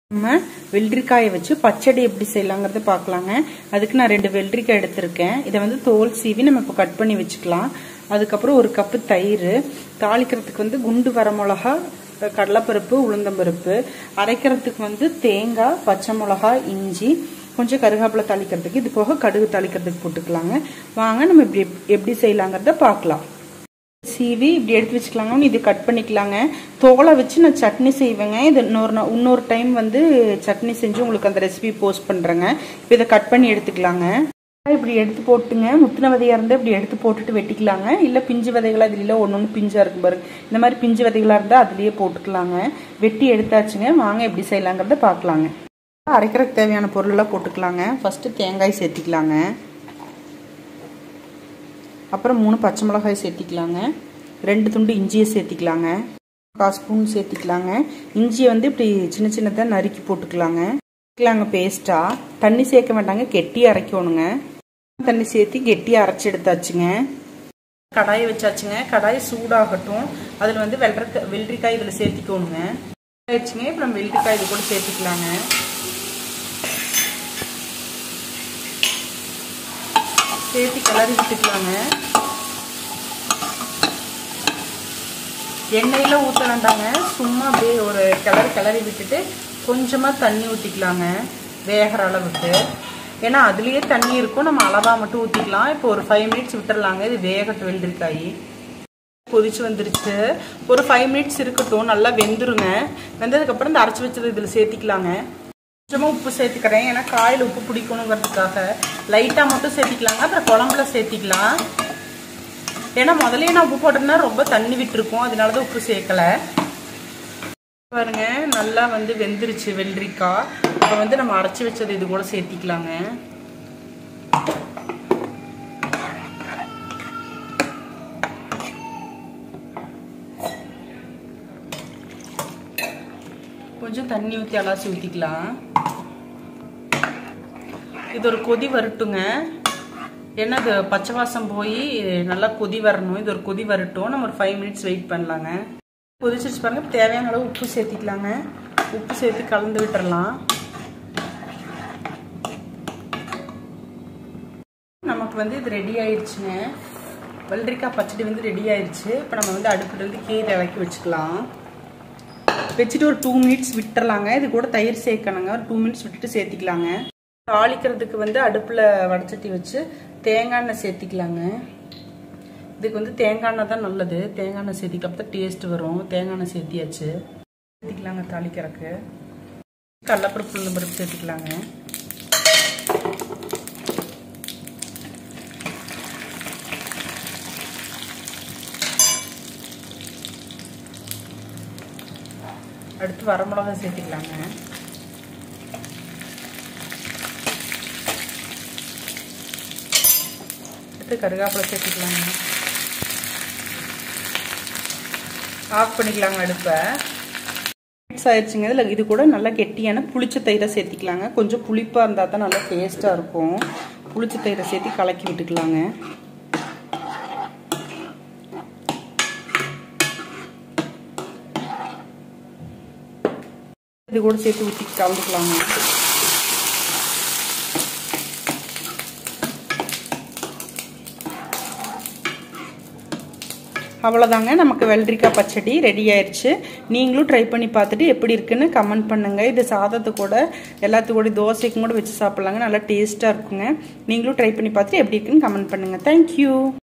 நம்ம வெள்ளரிக்காயை வச்சு பச்சடி எப்படி செய்யலாங்கிறத பார்க்கலாங்க அதுக்கு நான் ரெண்டு வெள்ளரிக்காய் எடுத்திருக்கேன் இதை வந்து தோல் சீவி நம்ம இப்போ கட் பண்ணி வச்சுக்கலாம் அதுக்கப்புறம் ஒரு கப்பு தயிர் தாளிக்கிறதுக்கு வந்து குண்டு வர மிளகா கடலைப்பருப்பு உளுந்தம்பருப்பு அரைக்கிறதுக்கு வந்து தேங்காய் பச்சை மிளகா இஞ்சி கொஞ்சம் கருகாப்பிலை தாளிக்கிறதுக்கு இது போக கடுகு தாளிக்கிறதுக்கு போட்டுக்கலாங்க வாங்க நம்ம இப்படி எப்படி செய்யலாங்கிறத பார்க்கலாம் சீவி இப்படி எடுத்து வச்சுக்கலாங்க இது கட் பண்ணிக்கலாங்க தோலை வச்சு நான் சட்னி செய்வேங்க இது இன்னொரு நா- இன்னொரு டைம் வந்து சட்னி செஞ்சு உங்களுக்கு அந்த ரெசிபி போஸ்ட் பண்ணுறேங்க இப்போ இதை கட் பண்ணி எடுத்துக்கலாங்க இப்படி எடுத்து போட்டுங்க முத்தின விதையாக இருந்தால் இப்படி எடுத்து போட்டுட்டு வெட்டிக்கலாங்க இல்லை பிஞ்சு விதைகளாக இதுல ஒன்று ஒன்று பிஞ்சாக இருக்கும் பாருங்க இந்த மாதிரி பிஞ்சு விதைகளாக இருந்தால் அதுலேயே போட்டுக்கலாங்க வெட்டி எடுத்தாச்சுங்க வாங்க எப்படி செய்யலாங்கிறத பார்க்கலாங்க அரைக்கிறதுக்கு தேவையான பொருளெல்லாம் போட்டுக்கலாங்க ஃபஸ்ட்டு தேங்காய் சேர்த்திக்கலாங்க அப்புறம் மூணு பச்சை மிளகாய் சேர்த்திக்கலாங்க ரெண்டு துண்டு இஞ்சியை சேர்த்திக்கலாங்க கால் ஸ்பூன் சேர்த்திக்கலாங்க இஞ்சியை வந்து இப்படி சின்ன சின்னதாக நறுக்கி போட்டுக்கலாங்க சேர்த்துக்கலாங்க பேஸ்ட்டாக தண்ணி சேர்க்க வேண்டாங்க கெட்டி அரைக்கணுங்க தண்ணி சேர்த்து கெட்டியாக அரைச்சி எடுத்தாச்சுங்க கடாயை வச்சாச்சுங்க கடாய் சூடாகட்டும் அதில் வந்து வெள்ளரிக்காய் வெள்ளரிக்காய் இதில் சேர்த்திக்கணுங்க ஆயிடுச்சுங்க இப்போ நம்ம வெள்ளரிக்காய் இது கூட சேர்த்துக்கலாங்க சேர்த்து கிளறி விட்டுக்கலாங்க எண்ணெயில் ஊற்ற வேண்டாங்க சும்மா அப்படியே ஒரு கிளறி கிளறி விட்டுட்டு கொஞ்சமாக தண்ணி ஊற்றிக்கலாங்க வேகிற அளவுக்கு ஏன்னா அதுலேயே தண்ணி இருக்கும் நம்ம அளவாக மட்டும் ஊற்றிக்கலாம் இப்போ ஒரு ஃபைவ் மினிட்ஸ் விட்டுறலாங்க இது வேகட்டும் வெள்ளரிக்காய் கொதிச்சு வந்துருச்சு ஒரு ஃபைவ் மினிட்ஸ் இருக்கட்டும் நல்லா வெந்துருங்க வெந்ததுக்கப்புறம் இந்த அரைச்சி வச்சது இதில் சேர்த்திக்கலாங்க கொஞ்சமாக உப்பு சேர்த்துக்கிறேன் ஏன்னா காயில் உப்பு பிடிக்கணுங்கிறதுக்காக லைட்டாக மட்டும் சேர்த்திக்கலாங்க அப்புறம் குழம்புல சேர்த்திக்கலாம் ஏன்னா முதல்ல நான் உப்பு போட்டேன்னா ரொம்ப தண்ணி விட்டுருக்கும் அதனால தான் உப்பு சேர்க்கலை பாருங்க நல்லா வந்து வெந்துருச்சு வெள்ளரிக்காய் இப்போ வந்து நம்ம அரைச்சி வச்சது இது கூட சேர்த்திக்கலாங்க கொஞ்சம் தண்ணி ஊற்றி அலாசி ஊற்றிக்கலாம் இது ஒரு கொதி வரட்டுங்க ஏன்னா இது பச்சை வாசம் போய் நல்லா கொதி வரணும் இது ஒரு கொதி வரட்டும் நம்ம ஒரு ஃபைவ் மினிட்ஸ் வெயிட் பண்ணலாங்க கொதிச்சிருச்சு பாருங்க இப்ப தேவையான அளவு உப்பு சேர்த்திக்கலாங்க உப்பு சேர்த்து கலந்து விட்டுறலாம் நமக்கு வந்து இது ரெடி ஆயிடுச்சுங்க வெள்ளரிக்காய் பச்சடி வந்து ரெடி ஆயிடுச்சு இப்போ நம்ம வந்து அடுப்புல இருந்து கீரை இறக்கி வச்சுக்கலாம் வச்சுட்டு ஒரு டூ மினிட்ஸ் விட்டுறலாங்க இது கூட தயிர் சேர்க்கணுங்க ஒரு டூ மினிட்ஸ் விட்டுட்டு சேர்த்திக்கலாங்க தாளிக்கிறதுக்கு வந்து அடுப்பில் வடச்சட்டி வச்சு தேங்காய் எண்ணெய் சேர்த்திக்கலாங்க இதுக்கு வந்து தேங்காய் எண்ணெய் தான் நல்லது தேங்காய் எண்ணெய் சேர்த்திக்க அப்போ தான் டேஸ்ட் வரும் தேங்காய் எண்ணெய் சேர்த்தியாச்சு சேர்த்திக்கலாங்க தாளிக்கிறதுக்கு கடலப்பருப்பு உளுந்து பருப்பு சேர்த்திக்கலாங்க அடுத்து வரமிளகா சேர்த்திக்கலாங்க அடுத்து கருகாப்பிலை சேர்த்திக்கலாங்க ஆஃப் பண்ணிக்கலாங்க அடுப்பை மிக்ஸ் ஆயிடுச்சுங்க இதில் இது கூட நல்லா கெட்டியான புளிச்ச தயிரை சேர்த்திக்கலாங்க கொஞ்சம் புளிப்பாக இருந்தால் தான் நல்லா டேஸ்ட்டாக இருக்கும் புளிச்ச தயிரை சேர்த்து கலக்கி விட்டுக்கலாங்க இது கூட சேர்த்து ஊற்றி கலந்துக்கலாங்க அவ்வளோதாங்க நமக்கு வெள்ளரிக்காய் பச்சடி ரெடி ஆயிடுச்சு நீங்களும் ட்ரை பண்ணி பார்த்துட்டு எப்படி இருக்குன்னு கமெண்ட் பண்ணுங்கள் இது சாதத்து கூட எல்லாத்து கூட தோசைக்கும் கூட வச்சு சாப்பிட்லாங்க நல்லா டேஸ்ட்டாக இருக்குங்க நீங்களும் ட்ரை பண்ணி பார்த்துட்டு எப்படி இருக்குன்னு கமெண்ட் பண்ணுங்கள் தேங்க்யூ